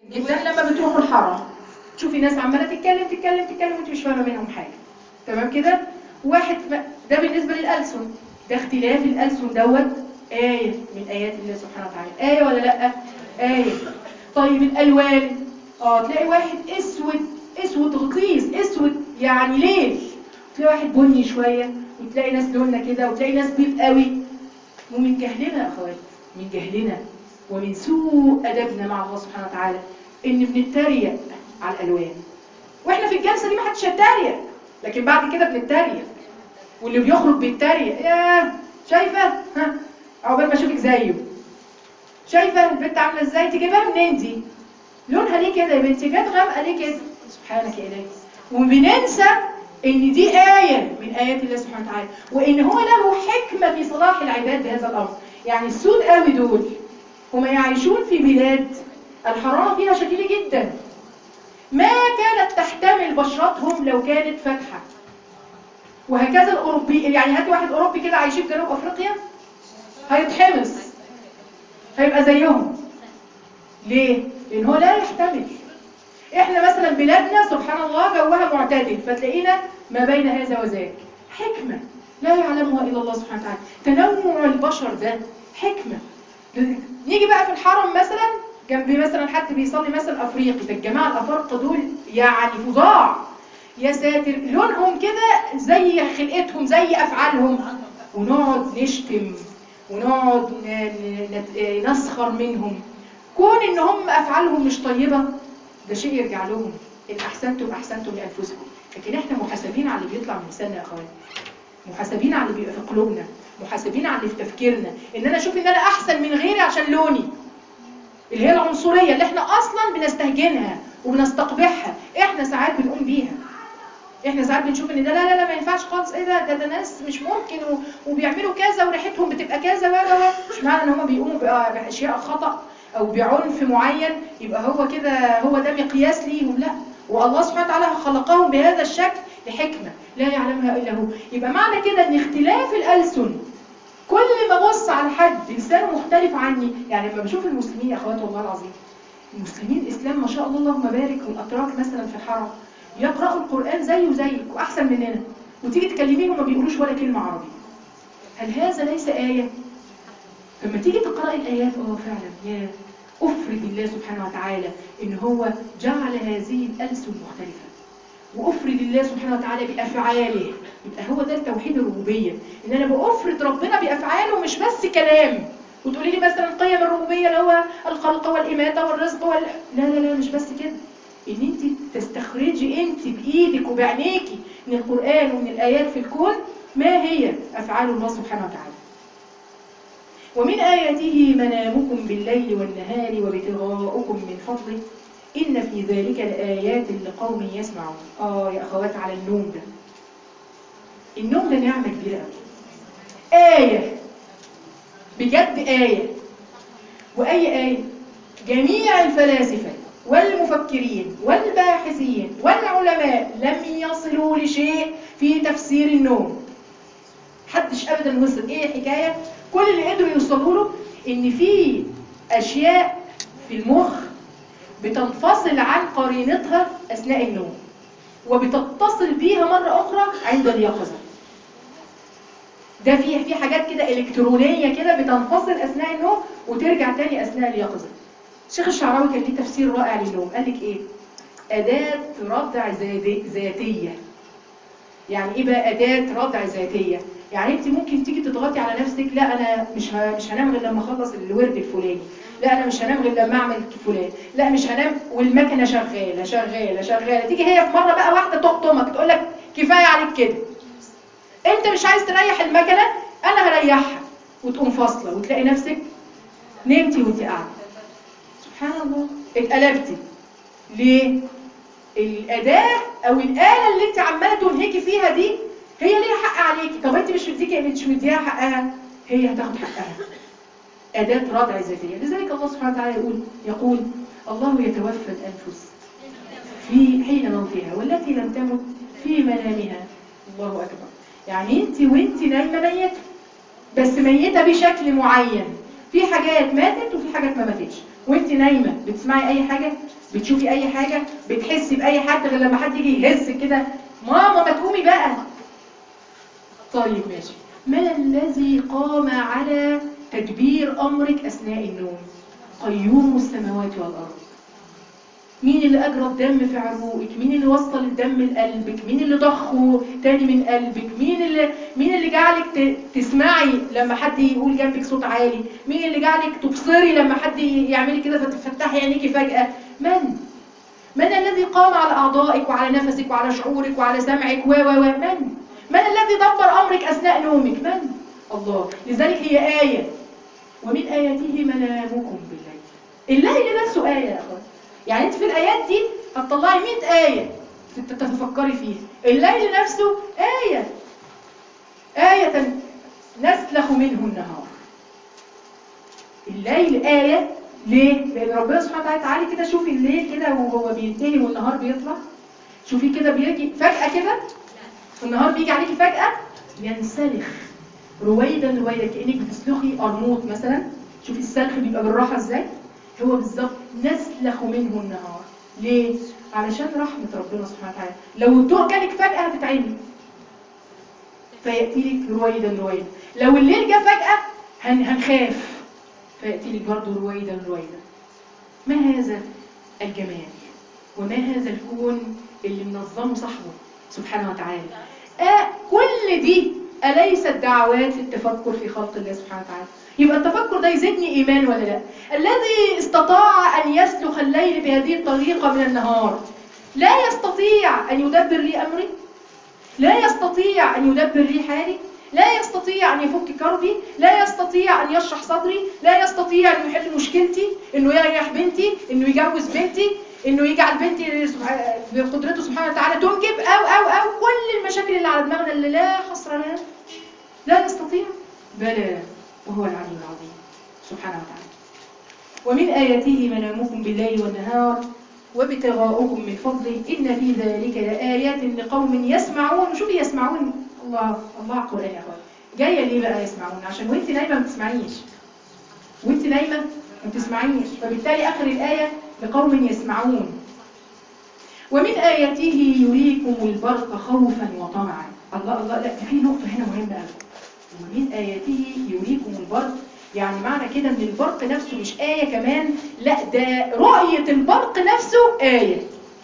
جدا لما بتروحوا الحرم تشوفي ناس عماله تتكلم تتكلم تتكلم وانت مش فاهمه منهم حاجه تمام كده واحد م- ده بالنسبه للالسن ده اختلاف الالسن دوت ايه من ايات الله سبحانه وتعالى ايه ولا لا ايه طيب الالوان اه تلاقي واحد اسود اسود غطيس اسود يعني ليل تلاقي واحد بني شويه وتلاقي ناس لوننا كده وتلاقي ناس بيض قوي ومن جهلنا يا اخوات من جهلنا ومن سوء ادبنا مع الله سبحانه وتعالى ان بنتريق على الالوان واحنا في الجلسه دي ما حدش هيتريق لكن بعد كده بنتريق واللي بيخرج بيتريق ياه شايفه ها عقبال ما اشوفك زيه شايفه البنت عامله ازاي تجيبها منين دي لونها ليه كده يا بنتي جت غامقه ليه كده سبحانك يا الهي وبننسى ان دي آية من آيات الله سبحانه وتعالى وان هو له حكمة في صلاح العباد بهذا الأمر يعني السود قوي دول هم يعيشون في بلاد الحرارة فيها شديدة جدا ما كانت تحتمل بشرتهم لو كانت فاتحة وهكذا الأوروبي يعني هات واحد أوروبي كده عايشين في جنوب أفريقيا هيتحمص هيبقى زيهم ليه؟ لأن هو لا يحتمل احنا مثلا بلادنا سبحان الله جوها معتدل فتلاقينا ما بين هذا وذاك حكمة لا يعلمها إلا الله سبحانه وتعالى تنوع البشر ده حكمة نيجي بقى في الحرم مثلا جنبي مثلا حد بيصلي مثلا أفريقي فالجماعة الأفارقة دول يعني فظاع يا ساتر لونهم كده زي خلقتهم زي أفعالهم ونقعد نشتم ونقعد ن- ن- نسخر منهم كون ان هم افعالهم مش طيبه ده شيء يرجع لهم ان احسنتم احسنتم لانفسكم لكن احنا محاسبين على اللي بيطلع من لساننا يا اخوان محاسبين على اللي بيبقى في قلوبنا محاسبين على اللي في تفكيرنا ان انا اشوف ان انا احسن من غيري عشان لوني اللي هي العنصريه اللي احنا اصلا بنستهجنها وبنستقبحها احنا ساعات بنقوم بيها احنا ساعات بنشوف ان ده لا لا لا ما ينفعش خالص ايه ده ده, ده ناس مش ممكن و- وبيعملوا كذا وريحتهم بتبقى كذا و و و مش معنى ان هم بيقوموا بقى باشياء خطا او بعنف معين يبقى هو كده هو ده مقياس ليهم لا والله سبحانه وتعالى خلقهم بهذا الشكل لحكمه لا يعلمها الا هو يبقى معنى كده ان اختلاف الالسن كل ما ابص على حد لسانه مختلف عني يعني لما بشوف المسلمين يا اخوات والله العظيم المسلمين الاسلام ما شاء الله اللهم بارك والاتراك مثلا في الحرم يقرأوا القرآن زيه وزيك وأحسن مننا وتيجي تكلميهم ما بيقولوش ولا كلمة عربي هل هذا ليس آية؟ لما تيجي تقرأي الآيات اه فعلا يا أفرد الله سبحانه وتعالى إن هو جعل هذه الألسن مختلفة وأفرد الله سبحانه وتعالى بأفعاله يبقى هو ده التوحيد الربوبية إن أنا بأفرد ربنا بأفعاله مش بس كلام وتقولي لي مثلا قيم الربوبية اللي هو الخلق والإماتة والرزق وال... لا لا لا مش بس كده ان انت تستخرجي انت بايدك وبعينيكي من القرآن ومن الآيات في الكون ما هي أفعال الله سبحانه وتعالى ومن آياته منامكم بالليل والنهار وابتغاؤكم من فضله إن في ذلك لآيات لقوم يسمعون آه يا أخوات على النوم ده النوم ده نعمة كبيرة قوي آية بجد آية وأي آية جميع الفلاسفة والمفكرين والباحثين والعلماء لم يصلوا لشيء في تفسير النوم حدش ابدا وصل ايه الحكايه كل اللي قدروا يوصلوا له ان في اشياء في المخ بتنفصل عن قرينتها اثناء النوم وبتتصل بيها مره اخرى عند اليقظه ده في في حاجات كده الكترونيه كده بتنفصل اثناء النوم وترجع تاني اثناء اليقظه الشيخ الشعراوي كان ليه تفسير رائع للنوم قال لك ايه اداه ردع زادي- ذاتيه يعني ايه بقى اداه ردع ذاتيه يعني انت ممكن تيجي تضغطي على نفسك لا انا مش ه... مش هنام غير لما اخلص الورد الفلاني لا انا مش هنام غير لما اعمل فلان لا مش هنام والمكنه شغاله شغاله شغاله تيجي هي في مره بقى واحده تقطمك تقول لك كفايه عليك كده انت مش عايز تريح المكنه انا هريحها وتقوم فاصله وتلاقي نفسك نمتي وانت قاعده سبحان الله اتقلبتي ليه الاداه او الاله اللي انت عماله تنهكي فيها دي هي ليها حق عليكي طب انت مش مديكي مش مديها حقها هي هتاخد حقها اداه ردع ذاتيه لذلك الله سبحانه وتعالى يقول يقول الله يتوفى الانفس في حين موتها والتي لم تمت في منامها الله اكبر يعني انت وانت نايمه ميته بس ميته بشكل معين في حاجات ماتت وفي حاجات ما ماتتش وانت نايمه بتسمعي اي حاجه بتشوفي اي حاجه بتحسي باي حد غير لما حد يجي يهز كده ماما ما تقومي بقى طيب ماشي من الذي قام على تدبير امرك اثناء النوم قيوم السماوات والارض مين اللي اجرى الدم في عروقك مين اللي وصل الدم لقلبك مين اللي ضخه تاني من قلبك مين اللي مين اللي جعلك ت- تسمعي لما حد يقول جنبك صوت عالي مين اللي جعلك تبصري لما حد يعمل كده فتفتحي عينيكي فجأة من من الذي قام على اعضائك وعلى نفسك وعلى شعورك وعلى سمعك و و و من من الذي دبر امرك اثناء نومك من الله لذلك هي آية ومن آياته منامكم بالليل الليل نفسه آية يا أخوان يعني انت في الآيات دي هتطلعي 100 آية تت- تتفكري فيها الليل نفسه آية آية نسلخ منه النهار الليل آية ليه؟ لأن ربنا سبحانه وتعالى تعالي كده شوفي الليل كده وهو بينتهي والنهار بيطلع شوفي كده بيجي فجأة كده النهار بيجي عليكي فجأة ينسلخ رويدا رويدا كأنك بتسلخي قرموط مثلا شوفي السلخ بيبقى بالراحة ازاي هو بالظبط نسلخ منه النهار ليه؟ علشان رحمة ربنا سبحانه وتعالى لو الضوء جالك فجأة هتتعبي فيأتي لك رويدا رويدا لو الليل جه فجأة هن هنخاف فيأتي لك برضه رويدا رويدا ما هذا الجمال وما هذا الكون اللي منظمه صاحبه سبحانه وتعالى آه كل دي أليست دعوات للتفكر في خلق الله سبحانه وتعالى يبقى التفكر ده يزيدني إيمان ولا لا الذي استطاع أن يسلخ الليل بهذه الطريقة من النهار لا يستطيع أن يدبر لي أمري لا يستطيع أن يدبر لي حالي لا يستطيع أن يفك كربي لا يستطيع أن يشرح صدري لا يستطيع أن يحل مشكلتي أنه يريح بنتي أنه يجوز بنتي أنه يجعل بنتي سبح- بقدرته سبحانه وتعالى تنجب أو أو أو كل المشاكل اللي على دماغنا اللي لا حصر لها لا يستطيع بلى وهو العلي العظيم سبحانه وتعالى ومن آياته منامكم بالليل والنهار وابتغاؤكم من فضله إن في ذلك لآيات لقوم يسمعون شوفي يسمعون الله الله على القرآن يا أخوان جاية ليه بقى يسمعون عشان وانت نايمة ما بتسمعيش وانت نايمة ما بتسمعيش فبالتالي آخر الآية لقوم يسمعون ومن آياته يريكم البرق خوفا وطمعا الله الله لا ده في نقطة هنا مهمة قوي ومن آياته يريكم البرق يعني معنى كده ان البرق نفسه مش آية كمان لا ده رؤية البرق نفسه آية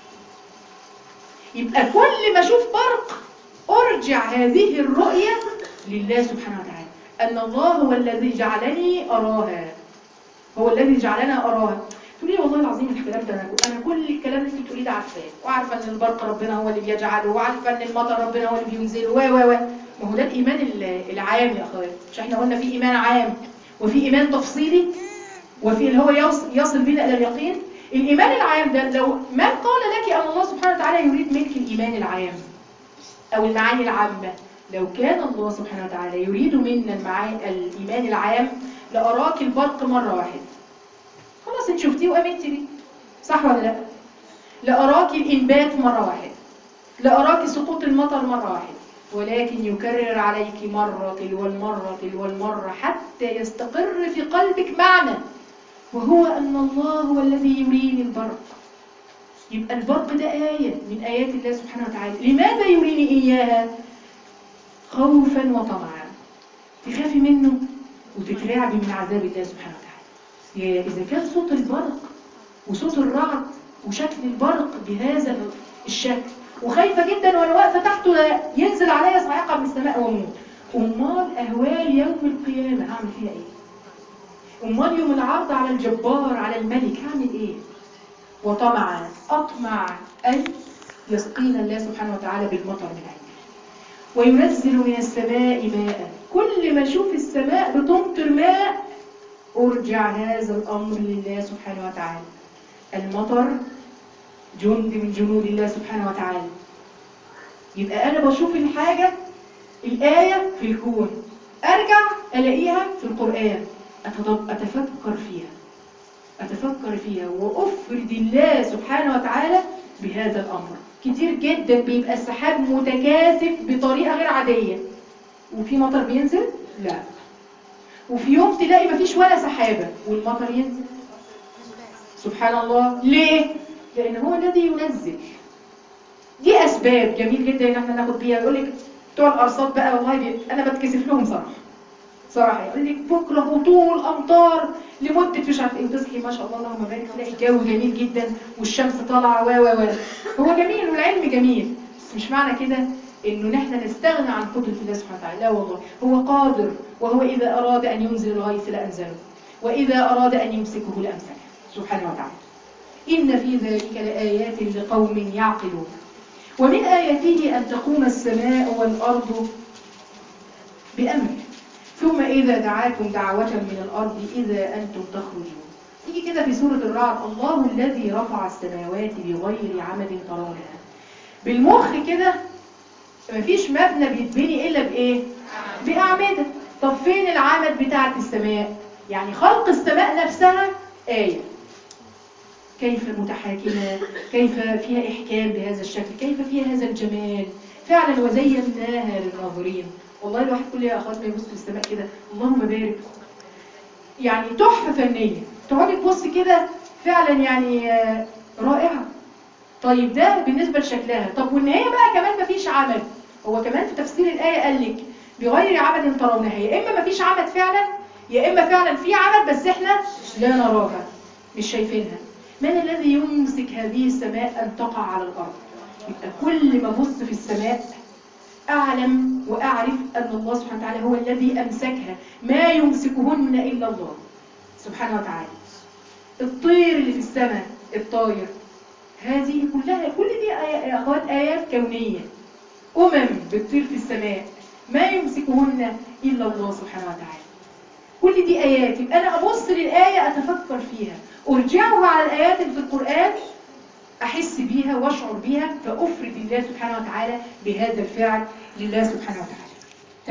يبقى كل ما اشوف برق ارجع هذه الرؤية لله سبحانه وتعالى ان الله هو الذي جعلني اراها هو الذي جعلنا اراها تقولي لي والله العظيم الكلام ده انا انا كل الكلام اللي انت بتقوليه ده عارفاه وعارفه ان البرق ربنا هو اللي بيجعله وعارفه ان المطر ربنا هو اللي بينزله و و و ما هو ده الايمان ال- العام يا اخوات مش احنا قلنا في ايمان عام وفي ايمان تفصيلي وفي اللي هو يصل, يصل بنا الى اليقين الايمان العام ده لو من قال لك ان الله سبحانه وتعالى يريد منك الايمان العام او المعاني العامه لو كان الله سبحانه وتعالى يريد منا المعاني الايمان العام لاراك البرق مره واحده خلاص انت شفتيه وامنتي بيه صح ولا لا لاراك الانبات مره واحده لاراك سقوط المطر مره واحده ولكن يكرر عليك مرة تلو المرة تلو المرة حتى يستقر في قلبك معنى وهو أن الله هو الذي يريني البرق يبقى البرق ده آية من آيات الله سبحانه وتعالى لماذا يريني إياها خوفا وطمعا تخافي منه وتترعبي من عذاب الله سبحانه وتعالى يا إذا كان صوت البرق وصوت الرعد وشكل البرق بهذا الشكل وخايفة جدا وانا واقفة تحته لا ينزل عليا صاعقة من السماء واموت امال اهوال يوم القيامة هعمل فيها ايه امال يوم العرض على الجبار على الملك هعمل ايه وطمعا اطمع ان يسقينا الله سبحانه وتعالى بالمطر من عنده وينزل من السماء ماء كل ما اشوف السماء بتمطر ماء ارجع هذا الامر لله سبحانه وتعالى المطر جند من جنود الله سبحانه وتعالى يبقى أنا بشوف الحاجة الآية في الكون أرجع ألاقيها في القرآن أتدب- أتفكر فيها أتفكر فيها وأفرد الله سبحانه وتعالى بهذا الأمر كتير جدا بيبقى السحاب متكاثف بطريقة غير عادية وفي مطر بينزل؟ لا وفي يوم تلاقي مفيش ولا سحابة والمطر ينزل سبحان الله ليه؟ لأن هو الذي ينزل دي أسباب جميل جدا إن احنا ناخد بيها يقول لك بتوع الأرصاد بقى والله بي... أنا بتكسف لهم صراحة صراحة يقول لك بكرة هطول أمطار لمدة مش عارف إيه تصحي ما شاء الله اللهم بارك تلاقي الجو جميل جدا والشمس طالعة و و و هو جميل والعلم جميل بس مش معنى كده إنه نحن نستغنى عن قدرة الله سبحانه وتعالى لا والله هو قادر وهو إذا أراد أن ينزل الغيث لأنزله وإذا أراد أن يمسكه لأمسكه سبحانه وتعالى إن في ذلك لآيات لقوم يعقلون ومن آياته أن تقوم السماء والأرض بأمره ثم إذا دعاكم دعوة من الأرض إذا أنتم تخرجون تيجي كده في سورة الرعد الله الذي رفع السماوات بغير عمد ترونها بالمخ كده مفيش مبنى بيتبني إلا بإيه؟ بأعمدة طب فين العمد بتاعة السماء؟ يعني خلق السماء نفسها آية كيف متحاكمة كيف فيها إحكام بهذا الشكل كيف فيها هذا الجمال فعلا وزيناها للناظرين والله الواحد كل يا أخوات ما يبص في السماء كده اللهم بارك يعني تحفة فنية تقعدي تبص كده فعلا يعني آه، رائعة طيب ده بالنسبة لشكلها طب وان هي بقى كمان مفيش عمد هو كمان في تفسير الآية قال لك بغير عمد ترونها يا إما مفيش عمد فعلا يا إما فعلا في عمد بس احنا لا نراها مش شايفينها من الذي يمسك هذه السماء أن تقع على الأرض يبقى كل ما ابص في السماء أعلم وأعرف أن الله سبحانه وتعالى هو الذي أمسكها ما يمسكهن إلا الله سبحانه وتعالى الطير اللي في السماء الطاير هذه كلها كل دي آي- يا أخوات آيات كونية أمم بتطير في السماء ما يمسكهن إلا الله سبحانه وتعالى كل دي آيات يبقى أنا أبص للآية أتفكر فيها أرجعها على الآيات اللي في القرآن أحس بيها وأشعر بيها فأفرد الله سبحانه وتعالى بهذا الفعل لله سبحانه وتعالى